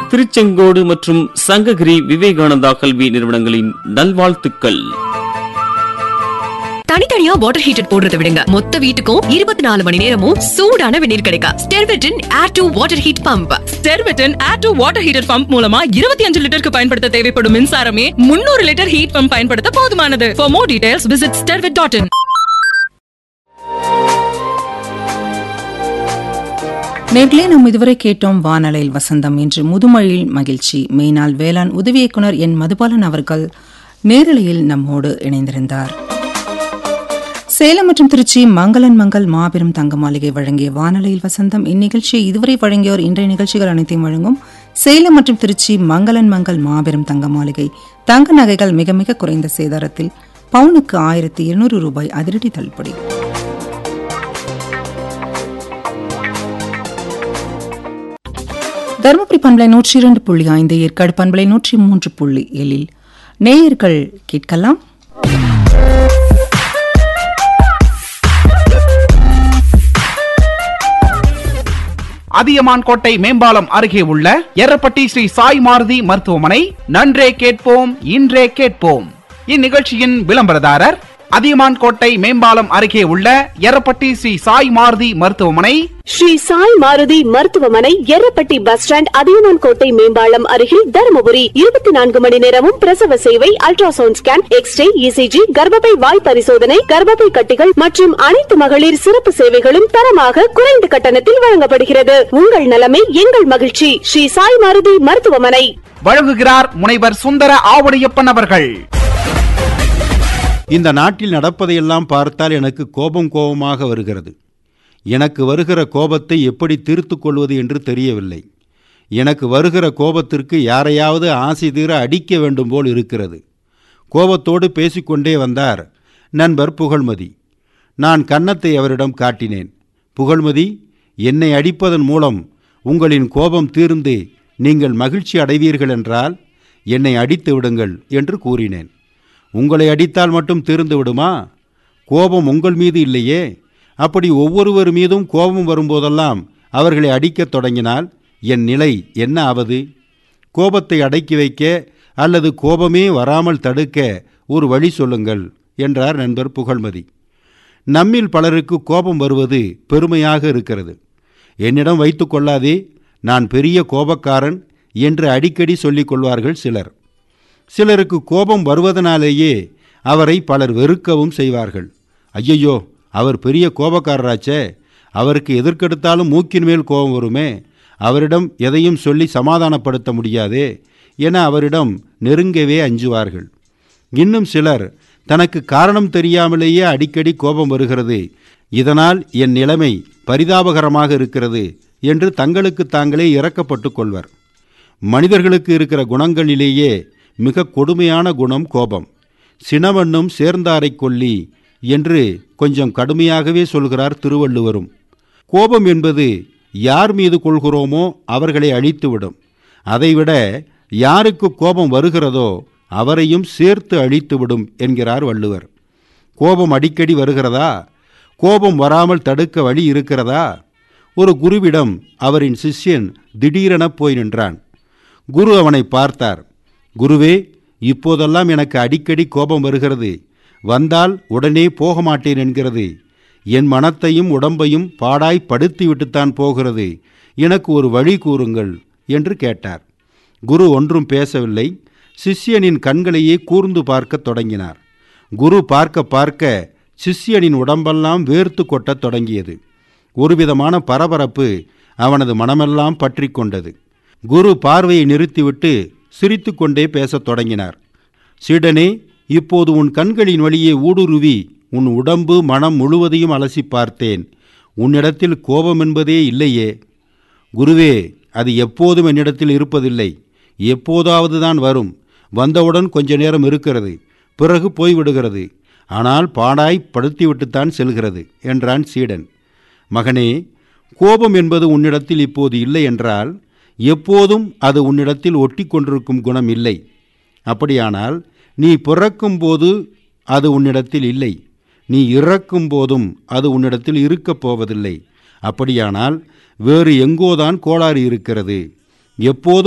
திருச்செங்கோடு மற்றும் சங்ககிரி விவேகானந்தா கல்வி நிறுவனங்களின் நல்வாழ்த்துக்கள் தனித்தனியா வாட்டர் ஹீட்டர் போடுறதை விடுங்க மொத்த வீட்டுக்கும் இருபத்தி நாலு மணி நேரமும் சூடான வெந்நீர் கிடைக்கும் ஸ்டெர்வெட்டின் air to water heat pump ஸ்டெர்வெட்டன் air to water heater pump மூலமா இருபத்தி அஞ்சு லிட்டருக்கு பயன்படுத்த தேவைப்படும் மின்சாரமே முன்னூறு லிட்டர் ஹீட் பம்ப் பயன்படுத்த போதுமானது for more details visit Stervet dot in நேர்களே நாம் இதுவரை கேட்டோம் வானலையில் வசந்தம் என்று முதுமொழியில் மகிழ்ச்சி மெய்நாள் வேளாண் உதவி இயக்குனர் என் மதுபாலன் அவர்கள் நேரலையில் நம்மோடு இணைந்திருந்தார் சேலம் மற்றும் திருச்சி மங்களன் மங்கள் மாபெரும் தங்க மாளிகை வழங்கிய வானலையில் வசந்தம் இந்நிகழ்ச்சியை இதுவரை வழங்கியோர் இன்றைய நிகழ்ச்சிகள் அனைத்தையும் வழங்கும் சேலம் மற்றும் திருச்சி மங்களன் மங்கள் மாபெரும் தங்க மாளிகை தங்க நகைகள் மிக மிக குறைந்த சேதாரத்தில் பவுனுக்கு ஆயிரத்தி இருநூறு ரூபாய் அதிரடி தள்ளுபடி தருமபுரி பண்பலை நூற்றி இரண்டு புள்ளி ஐந்து ஏற்காடு பண்பலை நூற்றி மூன்று புள்ளி ஏழில் நேயர்கள் கேட்கலாம் அதியமான் கோட்டை மேம்பாலம் அருகே உள்ள எரப்பட்டி ஸ்ரீ சாய் மாருதி மருத்துவமனை நன்றே கேட்போம் இன்றே கேட்போம் இந்நிகழ்ச்சியின் விளம்பரதாரர் அதியமான் கோட்டை மேம்பாலம் அருகே உள்ள எரப்பட்டி ஸ்ரீ சாய் மாருதி மருத்துவமனை ஸ்ரீ சாய் மாருதி மருத்துவமனை எர்ரப்பட்டி பஸ் ஸ்டாண்ட் அதியமான் கோட்டை மேம்பாலம் அருகில் தருமபுரி இருபத்தி நான்கு மணி நேரமும் பிரசவ சேவை அல்ட்ராசவுண்ட் ஸ்கேன் எக்ஸ்ரே இசிஜி கர்ப்பப்பை வாய் பரிசோதனை கர்ப்பப்பை கட்டிகள் மற்றும் அனைத்து மகளிர் சிறப்பு சேவைகளும் தரமாக குறைந்த கட்டணத்தில் வழங்கப்படுகிறது உங்கள் நலமே எங்கள் மகிழ்ச்சி ஸ்ரீ சாய் மாருதி மருத்துவமனை வழங்குகிறார் முனைவர் சுந்தர ஆவடியப்பன் அவர்கள் இந்த நாட்டில் நடப்பதையெல்லாம் பார்த்தால் எனக்கு கோபம் கோபமாக வருகிறது எனக்கு வருகிற கோபத்தை எப்படி தீர்த்து கொள்வது என்று தெரியவில்லை எனக்கு வருகிற கோபத்திற்கு யாரையாவது ஆசை தீர அடிக்க வேண்டும் போல் இருக்கிறது கோபத்தோடு பேசிக்கொண்டே வந்தார் நண்பர் புகழ்மதி நான் கன்னத்தை அவரிடம் காட்டினேன் புகழ்மதி என்னை அடிப்பதன் மூலம் உங்களின் கோபம் தீர்ந்து நீங்கள் மகிழ்ச்சி அடைவீர்கள் என்றால் என்னை அடித்து விடுங்கள் என்று கூறினேன் உங்களை அடித்தால் மட்டும் தீர்ந்து விடுமா கோபம் உங்கள் மீது இல்லையே அப்படி ஒவ்வொருவர் மீதும் கோபம் வரும்போதெல்லாம் அவர்களை அடிக்கத் தொடங்கினால் என் நிலை என்ன ஆவது கோபத்தை அடக்கி வைக்க அல்லது கோபமே வராமல் தடுக்க ஒரு வழி சொல்லுங்கள் என்றார் நண்பர் புகழ்மதி நம்மில் பலருக்கு கோபம் வருவது பெருமையாக இருக்கிறது என்னிடம் வைத்து கொள்ளாதே நான் பெரிய கோபக்காரன் என்று அடிக்கடி சொல்லிக் கொள்வார்கள் சிலர் சிலருக்கு கோபம் வருவதனாலேயே அவரை பலர் வெறுக்கவும் செய்வார்கள் ஐயையோ அவர் பெரிய கோபக்காரராச்சே அவருக்கு எதற்கெடுத்தாலும் மூக்கின் மேல் கோபம் வருமே அவரிடம் எதையும் சொல்லி சமாதானப்படுத்த முடியாதே என அவரிடம் நெருங்கவே அஞ்சுவார்கள் இன்னும் சிலர் தனக்கு காரணம் தெரியாமலேயே அடிக்கடி கோபம் வருகிறது இதனால் என் நிலைமை பரிதாபகரமாக இருக்கிறது என்று தங்களுக்கு தாங்களே இறக்கப்பட்டு கொள்வர் மனிதர்களுக்கு இருக்கிற குணங்களிலேயே மிக கொடுமையான குணம் கோபம் சினவண்ணும் சேர்ந்தாரை கொல்லி என்று கொஞ்சம் கடுமையாகவே சொல்கிறார் திருவள்ளுவரும் கோபம் என்பது யார் மீது கொள்கிறோமோ அவர்களை அழித்துவிடும் அதைவிட யாருக்கு கோபம் வருகிறதோ அவரையும் சேர்த்து அழித்துவிடும் என்கிறார் வள்ளுவர் கோபம் அடிக்கடி வருகிறதா கோபம் வராமல் தடுக்க வழி இருக்கிறதா ஒரு குருவிடம் அவரின் சிஷ்யன் திடீரென போய் நின்றான் குரு அவனை பார்த்தார் குருவே இப்போதெல்லாம் எனக்கு அடிக்கடி கோபம் வருகிறது வந்தால் உடனே போக மாட்டேன் என்கிறது என் மனத்தையும் உடம்பையும் பாடாய் படுத்திவிட்டுத்தான் போகிறது எனக்கு ஒரு வழி கூறுங்கள் என்று கேட்டார் குரு ஒன்றும் பேசவில்லை சிஷ்யனின் கண்களையே கூர்ந்து பார்க்கத் தொடங்கினார் குரு பார்க்க பார்க்க சிஷ்யனின் உடம்பெல்லாம் வேர்த்து கொட்டத் தொடங்கியது ஒருவிதமான பரபரப்பு அவனது மனமெல்லாம் பற்றி கொண்டது குரு பார்வையை நிறுத்திவிட்டு சிரித்துக்கொண்டே பேசத் தொடங்கினார் சீடனே இப்போது உன் கண்களின் வழியே ஊடுருவி உன் உடம்பு மனம் முழுவதையும் அலசி பார்த்தேன் உன்னிடத்தில் கோபம் என்பதே இல்லையே குருவே அது எப்போதும் என்னிடத்தில் இருப்பதில்லை எப்போதாவது தான் வரும் வந்தவுடன் கொஞ்ச நேரம் இருக்கிறது பிறகு போய்விடுகிறது ஆனால் பாடாய் படுத்திவிட்டுத்தான் செல்கிறது என்றான் சீடன் மகனே கோபம் என்பது உன்னிடத்தில் இப்போது இல்லை என்றால் எப்போதும் அது உன்னிடத்தில் ஒட்டி கொண்டிருக்கும் குணம் இல்லை அப்படியானால் நீ பிறக்கும் போது அது உன்னிடத்தில் இல்லை நீ இறக்கும் போதும் அது உன்னிடத்தில் இருக்கப் போவதில்லை அப்படியானால் வேறு எங்கோதான் கோளாறு இருக்கிறது எப்போதும்